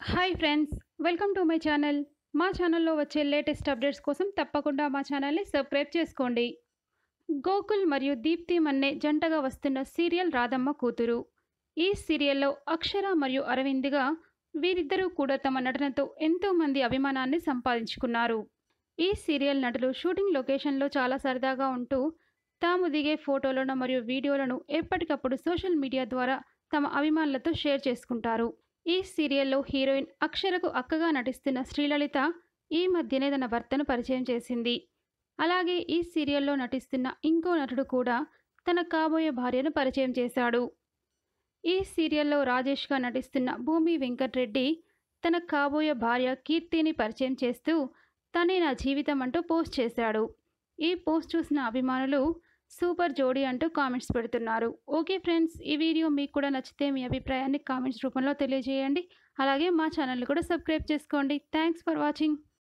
hi friends welcome to my channel మా ఛానల్లో వచ్చే లేటెస్ట్ అప్డేట్స్ కోసం తప్పకుండా మా ఛానల్ని సబ్స్క్రైబ్ చేసుకోండి గోకుల్ మరియు దీప్తి మన్నే జంటగా వస్తున్న సీరియల్ రాధమ్మ కూతురు ఈ సీరియల్లో అక్షర మరియు అరవింద్గా వీరిద్దరూ కూడా తమ నటనతో ఎంతో మంది అభిమానాన్ని సంపాదించుకున్నారు ఈ సీరియల్ నటులు షూటింగ్ లొకేషన్లో చాలా సరదాగా ఉంటూ తాము దిగే ఫోటోలను మరియు వీడియోలను ఎప్పటికప్పుడు సోషల్ మీడియా ద్వారా తమ అభిమానులతో షేర్ చేసుకుంటారు ఈ సీరియల్లో హీరోయిన్ అక్షరకు అక్కగా నటిస్తున్న శ్రీలలిత ఈ మధ్యనే తన భర్తను పరిచయం చేసింది అలాగే ఈ సీరియల్లో నటిస్తున్న ఇంకో నటుడు కూడా తన కాబోయే భార్యను పరిచయం చేశాడు ఈ సీరియల్లో రాజేష్గా నటిస్తున్న భూమి వెంకట్రెడ్డి తన కాబోయే భార్య కీర్తిని పరిచయం చేస్తూ తనే నా జీవితం అంటూ పోస్ట్ చేశాడు ఈ పోస్ట్ చూసిన అభిమానులు సూపర్ జోడీ అంటూ కామెంట్స్ పెడుతున్నారు ఓకే ఫ్రెండ్స్ ఈ వీడియో మీకు కూడా నచ్చితే మీ అభిప్రాయాన్ని కామెంట్స్ రూపంలో తెలియజేయండి అలాగే మా ఛానల్ కూడా సబ్స్క్రైబ్ చేసుకోండి థ్యాంక్స్ ఫర్ వాచింగ్